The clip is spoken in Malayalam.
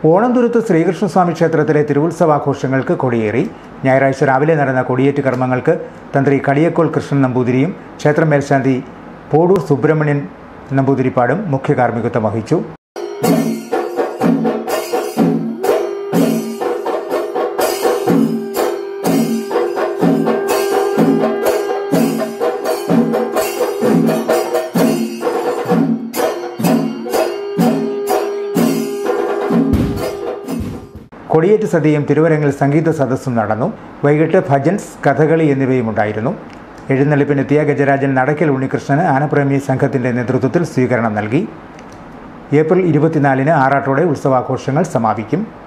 ഓണംതുരുത്ത് ശ്രീകൃഷ്ണസ്വാമി ക്ഷേത്രത്തിലെ തിരുവുത്സവാഘോഷങ്ങൾക്ക് കൊടിയേറി ഞായറാഴ്ച രാവിലെ നടന്ന കൊടിയേറ്റ് കർമ്മങ്ങൾക്ക് തന്ത്രി കളിയക്കോൾ കൃഷ്ണൻ നമ്പൂതിരിയും ക്ഷേത്രം മേൽശാന്തി പോടൂർ സുബ്രഹ്മണ്യൻ നമ്പൂതിരിപ്പാടും മുഖ്യ കാർമ്മികത്വം വഹിച്ചു കൊടിയേറ്റ് സദ്യയും തിരുവരങ്ങിൽ സംഗീത സദസ്സും നടന്നു വൈകിട്ട് ഭജൻസ് കഥകളി എന്നിവയും ഉണ്ടായിരുന്നു എഴുന്നള്ളിപ്പിനെത്തിയ ഗജരാജൻ നടക്കൽ ഉണ്ണികൃഷ്ണന് ആനപ്രേമി സംഘത്തിന്റെ നേതൃത്വത്തിൽ സ്വീകരണം നൽകി ഏപ്രിൽ ഇരുപത്തിനാലിന് ആറാട്ടോടെ ഉത്സവാഘോഷങ്ങൾ സമാപിക്കും